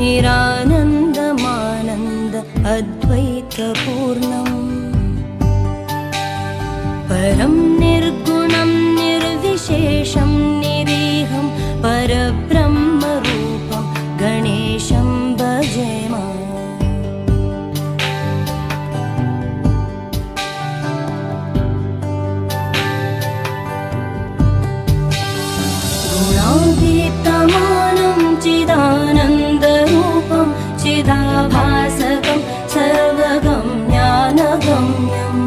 निरानन्दमानन्द अद्वैतपूर्णम् परं निर्गुणं निर्विशेषं निरीहं परब्रह्मरूपं गणेशं भजेम गुणातीतमानं चिदानन्दरूपं चिदाभासकं सर्वगं ज्ञानगम्यम्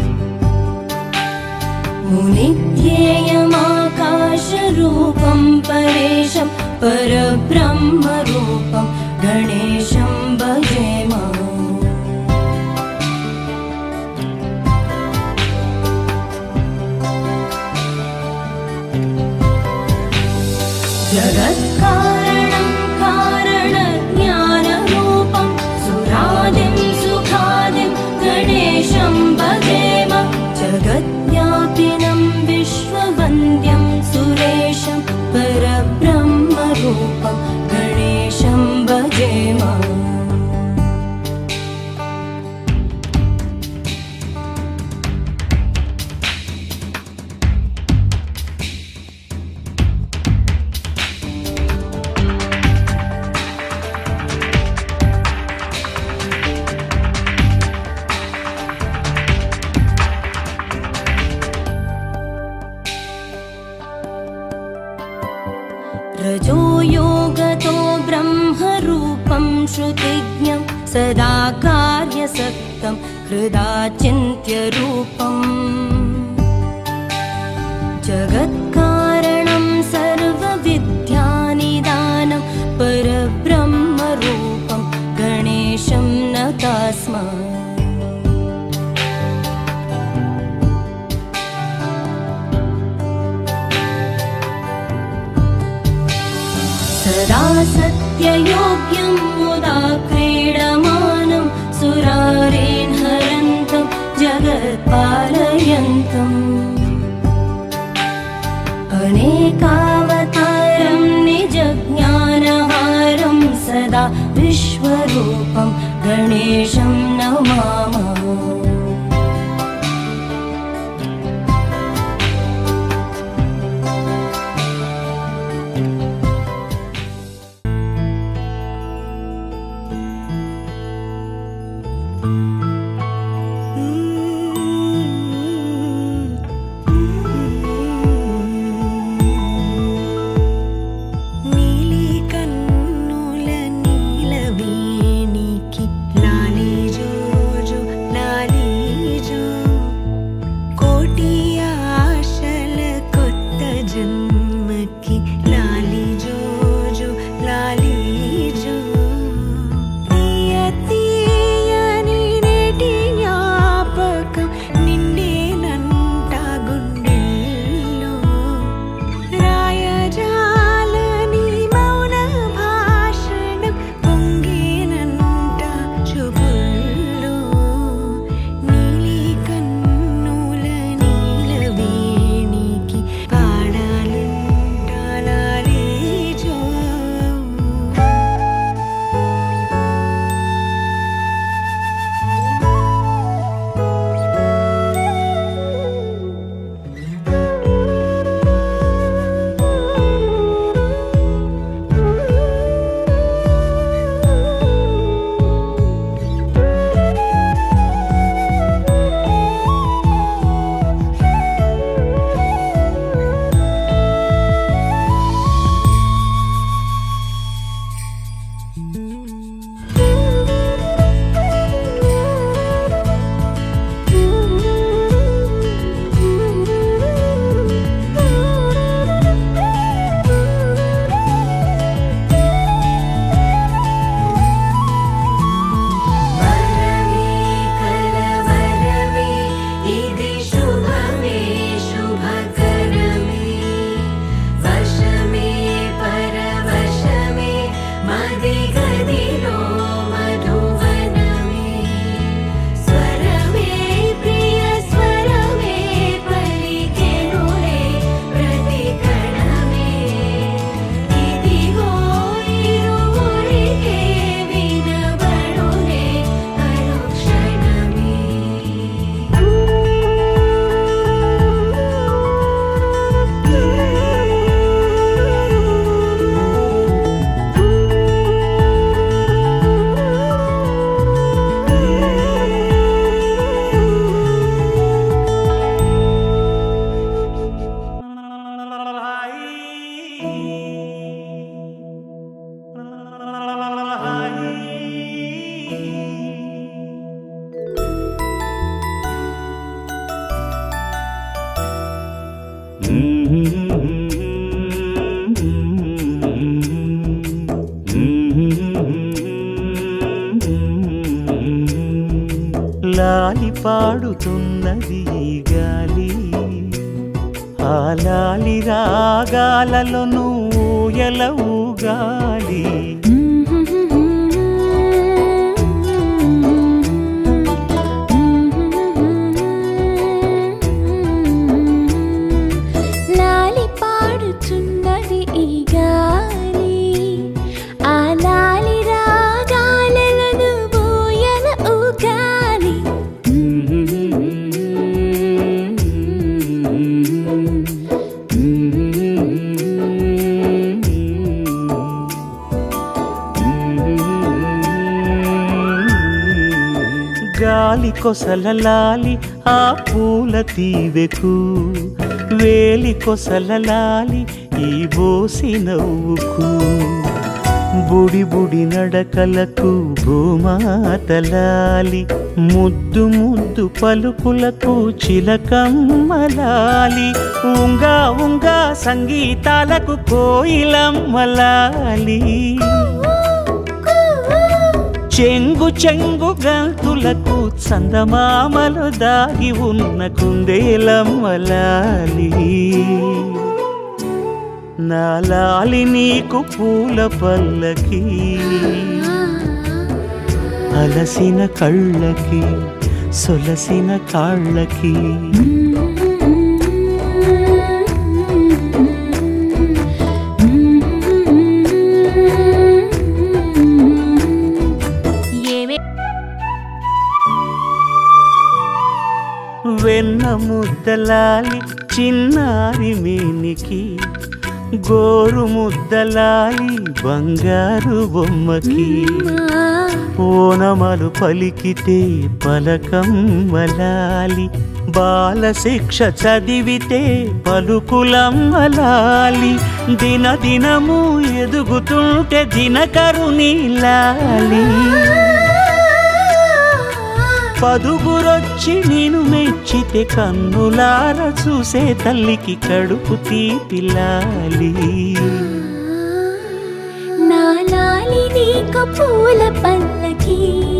मुनिध्येयमाकाशरूपं परेशं परब्रह्मरूपं गणेशं भजेम जगत्कारणं कारणज्ञानरूपं सुरादिं सुखादिं गणेशं भजेम जगद्व्यापिनं विश्ववन्द्यं सुरेशं परब्रह्मरूपं गणेशं भजेम रजो योगतो ब्रह्मरूपं श्रुतिज्ञं सदा कार्यसक्तं हृदा चिन्त्यरूपम् जगत्कारणं सर्वविद्यानिदानं परब्रह्मरूपं गणेशं नतास्म सदा सत्ययोग्यं मुदा क्रीडमानं सुरारेण हरन्तं जगत्पालयन्तम् अनेकावतारं निजज्ञानहारं सदा विश्वरूपं गणेशं नमामः నీలి కన్నుల నీలవేణికి లాలి జోజు పాడుతున్నది ఈ గాలి ఆ లాలి రాగాలలో నువ్వు ఎలవుగాలి లాలి పాడుచున్నది ఈ గాలి ఆ లాలి రాగాలను బోయల ఊగాలి గాలి కొసలలాలి ఆ పూల తీవెకు వేలి కొసలలాలి ఈ బోసి నవ్వుకు బుడి బుడి నడకలకు భూమాతలాలి ముద్దు ముద్దు పలుకులకు చిలకమ్మలాలి ఉంగా ఉంగా సంగీతాలకు కోయిలమ్మలాలి చెంగు చెంగు గంతులకు చందమామలు దాగి ఉన్న కుందేలమ్మలాలి నా లాలి నీకు పూల పల్లకి అలసిన కళ్ళకి సొలసిన కాళ్ళకి ఏమే వెన్న ముద్దలాలి చిన్నారి మేనికి గోరు ముద్దలాలి బంగారు బొమ్మకి ఓనమలు పలికితే పలకమ్మలాలి బాల శిక్ష చదివితే పలుకులమ్మలాలి దిన దినము ఎదుగుతుంటే దినకరుని లాలి పదుగురొచ్చి నేను మెచ్చితే కన్నులార చూసే తల్లికి కడుపు తీపిలాలి నా లాలి నీకు పూల పల్లకి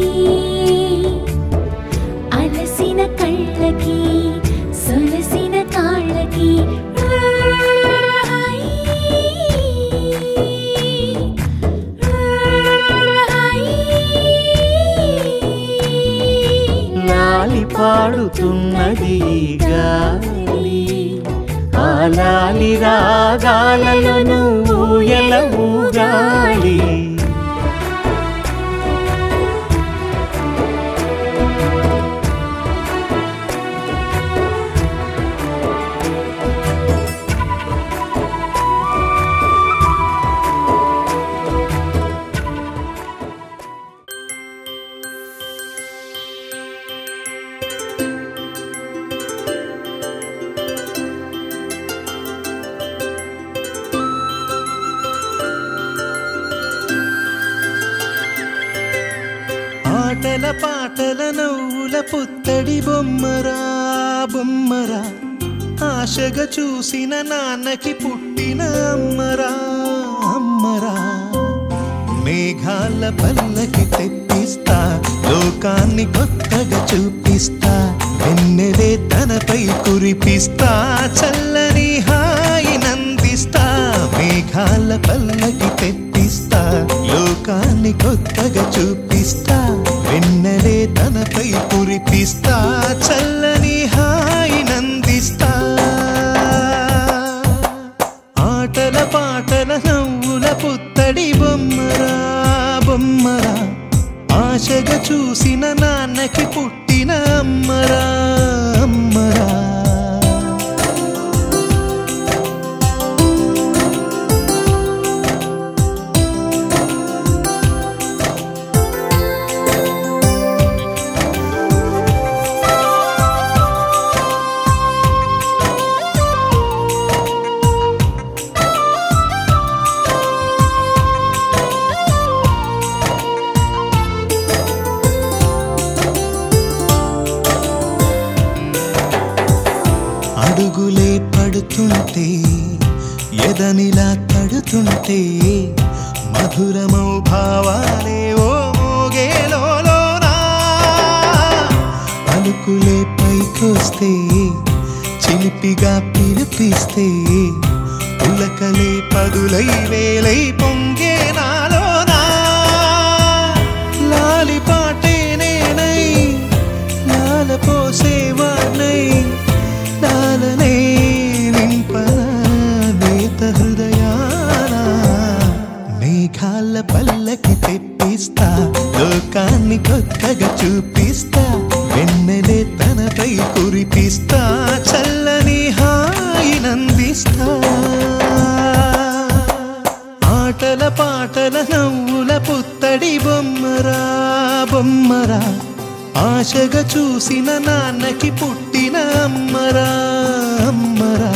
అలసిన కళ్ళకి సొలసిన కాళ్ళకి లాలి పాడుతున్నది ఈ గాలి ఆ లాలి రాగాలలో నువ్వు ఎలా ఊగాలి ఆటల పాటల నవ్వుల పుత్తడి బొమ్మరా బొమ్మరా ఆశగా చూసిన నాన్నకి పుట్టిన అమ్మరా అమ్మరా మేఘాల పల్లకి తెప్పిస్తా లోకాన్ని కొత్తగా చూపిస్తా వెన్నెలే తనపై కురిపిస్తా చల్లని హాయి నందిస్తా మేఘాల పల్లకి తెప్పిస్తా లోకాన్ని కొత్తగా చూపిస్తా వెన్నెలే తనపై కురిపిస్తా చల్లని హాయి నందిస్తా ఆటల పాటల నవ్వుల పుత్తడి బొమ్మరా బొమ్మరా ఆశగా చూసిన నాన్నకి పుట్టిన అమ్మరా అమ్మరా అడుగులే పడుతుంటే ఎదనిలా తడుతుంటే మధురమౌ భావాలే ఓ మోగేలోనా పలుకు దగ్గరికొస్తే చిలిపిగా పిలిపిస్తే పులకలే పదులై వేలై పొంగే నాలోనా లాలి పాటే నేనై లాల పోసేవాణ్ణై లాలనే నింపన నేత హృదయాన మేఘాల పల్లకి తెప్పిస్తా లోకాన్ని కొత్తగా చూపిస్తా వెన్నెలే తనపై కురిపిస్తా చల్లని హాయినందిస్తా ఆటల పాటల నవ్వుల పుత్తడి బొమ్మరా బొమ్మరా ఆశగా చూసిన నాన్నకి పుట్టిన అమ్మరా అమ్మరా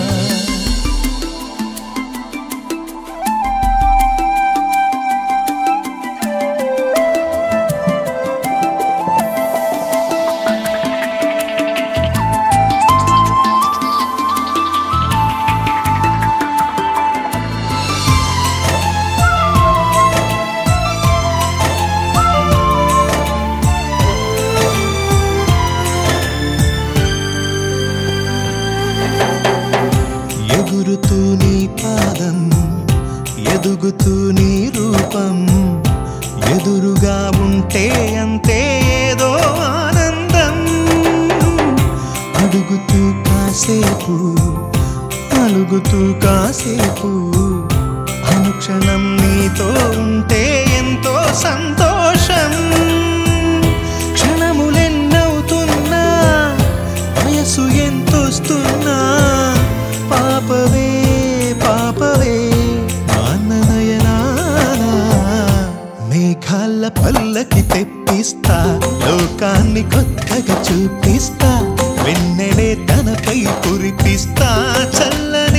ఎగురుతూ నీ పాదం ఎదుగుతూ నీ రూపం ఎదురుగా ఉంటే అంతే ఏదో ఆనందం అడుగుతూ కాసేపు అలుగుతూ కాసేపు అనుక్షణం నీతో ఉంటే ఎంతో సంతోషం క్షణములెన్నవుతున్నా వయసు ఎంతొస్తున్నా పాపవే పాపవే మాననయనానా మేఘాల పల్లకి తెప్పిస్తా లోకాన్ని కొత్తగా చూపిస్తా వెన్నెలే తనపై కురిపిస్తా చల్లని